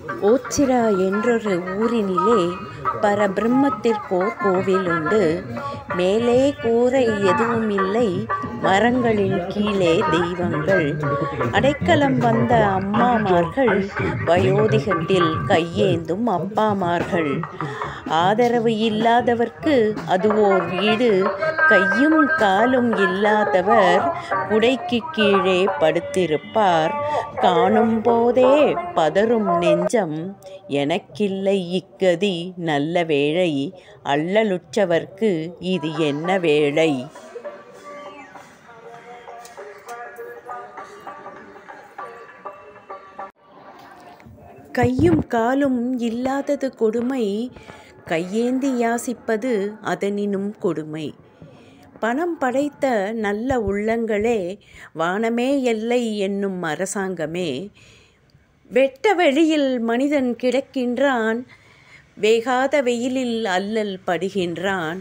ஓச்சிரா என்றொரு ஊரினிலே பரபிரம்மத்திற்கோர் கோவில் உண்டு. மேலே கூரை எதுவுமில்லை மரங்களின் கீழே தெய்வங்கள். அடைக்கலம் வந்த அம்மாமார்கள் வயோதிகத்தில் கையேந்தும் அப்பாமார்கள். ஆதரவு இல்லாதவர்க்கு அதுவோர் வீடு கையும் காலும் இல்லாதவர் குடைக்குக் கீழே படுத்திருப்பார். காணும்போதே பதறும் நெஞ்சம் எனக்கில்லை இக்கதி நல்ல வேளை அல்லலுற்றவர்க்கு இது என்ன வேளை? கையும் காலும் இல்லாதது கொடுமை கையேந்தி யாசிப்பது அதனினும் கொடுமை. பணம் படைத்த நல்ல உள்ளங்களே வானமே எல்லை என்னும் அரசாங்கமே. வெட்ட வெளியில் மனிதன் கிடக்கின்றான் வேகாத வெயிலில் அல்லல் படுகின்றான்.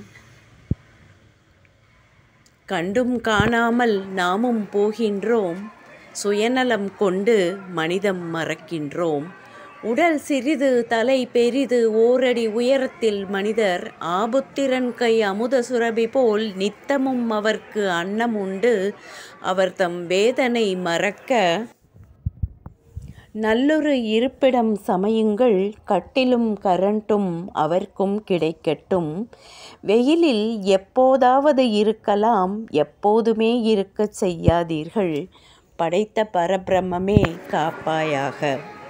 கண்டும் காணாமல் நாமும் போகின்றோம் சுயநலம் கொண்டு மனிதம் மறக்கின்றோம். உடல் சிறிது தலை பெரிது ஓரடி உயரத்தில் மனிதர் ஆபுத்திரன் கை அமுத சுரபி போல் நித்தமும் அவர்க்கு அன்னம் உண்டு அவர்தம் வேதனை மறக்க நல்லொரு இருப்பிடம் சமையுங்கள் கட்டிலும் கரண்டும் அவர்க்கும் கிடைக்கட்டும். வெயிலில் எப்போதாவது இருக்கலாம் எப்போதுமே இருக்கச் செய்யாதீர்கள். படைத்த பரபிரம்மே காப்பாயாக.